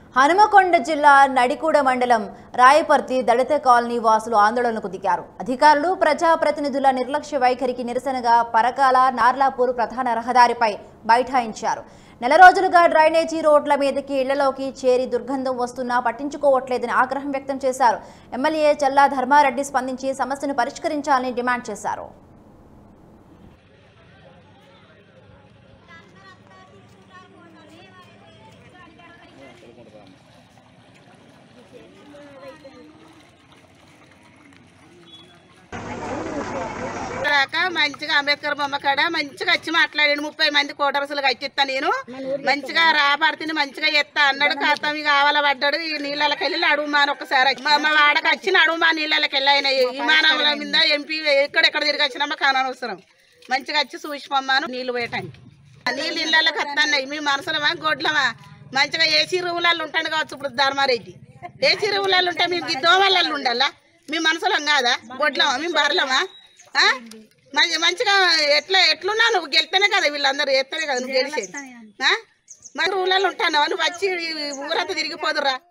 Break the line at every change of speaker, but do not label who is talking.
హనుమకొండ జిల్లా నడికూడ మండలం రాయపర్తి దళిత కాలనీ వాసులు ఆందోళనకు దిగారు అధికారులు ప్రజాప్రతినిధుల నిర్లక్ష్య వైఖరికి నిరసనగా పరకాల నార్లాపూర్ ప్రధాన రహదారిపై బైఠాయించారు నెల రోజులుగా డ్రైనేజీ రోడ్ల మీదకి ఇళ్లలోకి చేరి దుర్గంధం వస్తున్నా పట్టించుకోవట్లేదని ఆగ్రహం వ్యక్తం చేశారు ఎమ్మెల్యే చల్లా ధర్మారెడ్డి స్పందించి సమస్యను పరిష్కరించాలని డిమాండ్ చేశారు
రాక మంచిగా అంబేద్కర్ బొమ్మ కాడ మంచిగా వచ్చి మాట్లాడాడు ముప్పై మంది కోటరసులు కట్టిస్తా నేను మంచిగా రాబడుతుంది మంచిగా ఎత్తా అన్నాడు ఖాతం ఇక ఆవల పడ్డాడు ఈ నీళ్ళకి వెళ్ళి అడుగుమా అని ఒకసారి మా మా వాడకి వచ్చి అడుగుమా నీళ్ళకి వెళ్ళి ఆయన విమానాల మీద ఎంపీ ఎక్కడెక్కడ తిరిగి వచ్చినా మాకు అనవసరం మంచిగా వచ్చి చూసిపోమ్మాను నీళ్లు పోయటానికి ఆ నీళ్ళు ఇళ్ళకి వస్తున్నాయి మీ మనసులమా గొడ్లమా మంచిగా ఏసీ రూములలో ఉంటాడు కావచ్చు ఇప్పుడు ధర్మారెడ్డి ఏసీ రూములలో ఉంటే మేము ఈ దోమలలో ఉండాలా మీ మనసులం కాదా గొడ్లమా మేము బర్లమా ఆ? మంచి మంచిగా ఎట్లా ఎట్లున్నా నువ్వు గెలిస్తేనే కదా వీళ్ళందరూ ఎత్తనే కదా నువ్వు గెలిచేది ఆ? మరి ఊళ్ళలో ఉంటాను నువ్వు వచ్చి ఈ ఊరంతా తిరిగిపోదురా